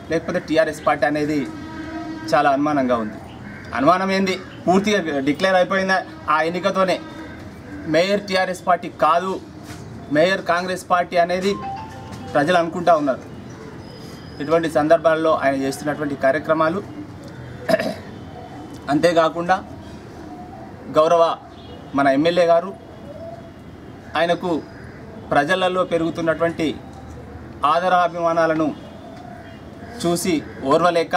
లేకపోతే TRS party అనేది చాలా అనుమానంగా ఉంది అనుమానం ఏంది పూర్తిగా డిక్లేర్ అయిపోయిందా ఆ ఎన్నికతోనే మేయర్ టీఆర్ఎస్ పార్టీ కాదు మేయర్ కాంగ్రెస్ పార్టీ అనేది ప్రజలు అనుకుంటా ఉన్నారు ఇటువంటి సందర్భాల్లో ఆయన చేస్తున్నటువంటి కార్యక్రమాలు అంతేకాకుండా గౌరవ మన ఎమ్మెల్యే గారు ఆయనకు ప్రజలలో పెరుగుతున్నటువంటి ఆదరాభిమానాలను చూసి ఓర్వలేక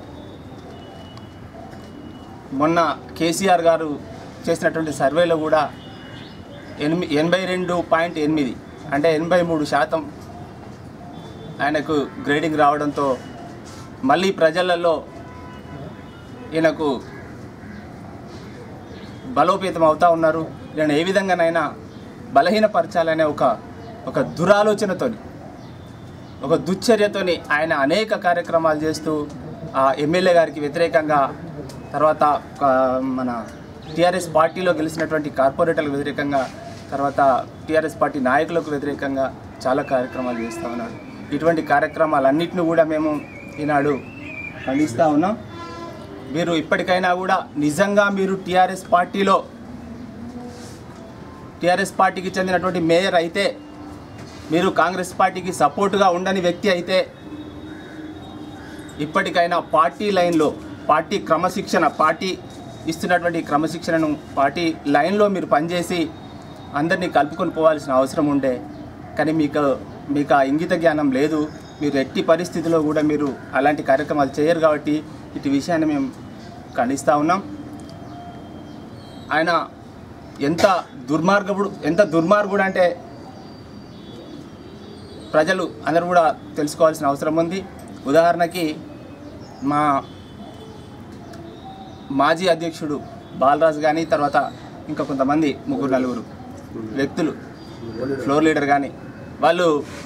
మొన్న కేసీఆర్ గారు చేసినటువంటి సర్వేలో కూడా ఎనిమి ఎనభై రెండు పాయింట్ ఎనిమిది అంటే ఎనభై మూడు శాతం ఆయనకు గ్రేడింగ్ రావడంతో మళ్ళీ ప్రజలలో ఈయనకు బలోపేతం అవుతా ఉన్నారు ఈయన ఏ విధంగానైనా బలహీనపరచాలనే ఒక ఒక దురాలోచనతోని ఒక దుశ్చర్యతోని ఆయన అనేక కార్యక్రమాలు చేస్తూ ఆ ఎమ్మెల్యే గారికి వ్యతిరేకంగా తర్వాత ఆ, మన టీఆర్ఎస్ పార్టీలో గెలిచినటువంటి కార్పొరేటర్లకు వ్యతిరేకంగా తర్వాత టీఆర్ఎస్ పార్టీ నాయకులకు వ్యతిరేకంగా చాలా కార్యక్రమాలు చేస్తూ ఉన్నాడు ఇటువంటి కార్యక్రమాలన్నింటినీ కూడా మేము ఈనాడు ఖండిస్తూ ఉన్నాం మీరు ఇప్పటికైనా కూడా నిజంగా మీరు టీఆర్ఎస్ పార్టీలో టీఆర్ఎస్ పార్టీకి చెందినటువంటి మేయర్ అయితే మీరు కాంగ్రెస్ పార్టీకి సపోర్టుగా ఉండని వ్యక్తి అయితే ఇప్పటికైనా పార్టీ లైన్లో పార్టీ క్రమశిక్షణ పార్టీ ఇస్తున్నటువంటి క్రమశిక్షణను పార్టీ లైన్లో మీరు పనిచేసి అందరినీ కలుపుకొని పోవాల్సిన అవసరం ఉండే కానీ మీకు మీకు ఆ ఇంగిత జ్ఞానం లేదు మీరు ఎట్టి పరిస్థితిలో కూడా మీరు అలాంటి కార్యక్రమాలు చేయరు కాబట్టి ఇటు విషయాన్ని మేము ఖండిస్తూ ఉన్నాం ఆయన ఎంత దుర్మార్గపుడు ఎంత దుర్మార్గుడు అంటే ప్రజలు అందరూ కూడా తెలుసుకోవాల్సిన అవసరం ఉంది ఉదాహరణకి మా మాజీ అధ్యక్షుడు బాలరాజు కానీ తర్వాత ఇంకా కొంతమంది ముగ్గురు నలుగురు వ్యక్తులు ఫ్లోర్ లీడర్ కానీ వాళ్ళు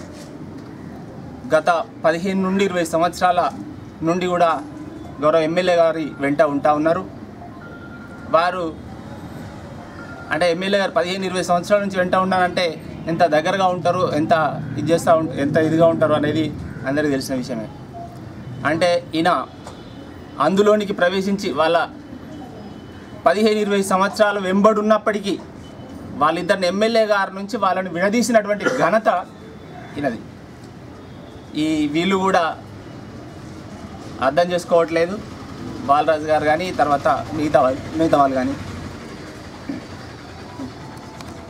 గత పదిహేను నుండి ఇరవై సంవత్సరాల నుండి కూడా గౌరవ ఎమ్మెల్యే గారి వెంట ఉంటా ఉన్నారు వారు అంటే ఎమ్మెల్యే గారు పదిహేను ఇరవై సంవత్సరాల నుంచి వెంట ఉన్నారంటే ఎంత దగ్గరగా ఉంటారు ఎంత ఇది చేస్తూ ఉంటారు ఎంత ఇదిగా ఉంటారు అనేది అందరికీ తెలిసిన విషయమే అంటే ఈయన అందులోనికి ప్రవేశించి వాళ్ళ పదిహేను ఇరవై సంవత్సరాలు వెంబడున్నప్పటికీ వాళ్ళిద్దరిని ఎమ్మెల్యే గారి నుంచి వాళ్ళని విడదీసినటువంటి ఘనత ఈయనది ఈ వీళ్ళు కూడా అర్థం చేసుకోవట్లేదు బాలరాజు గారు కానీ తర్వాత మిగతా వాళ్ళు మిగతా వాళ్ళు కానీ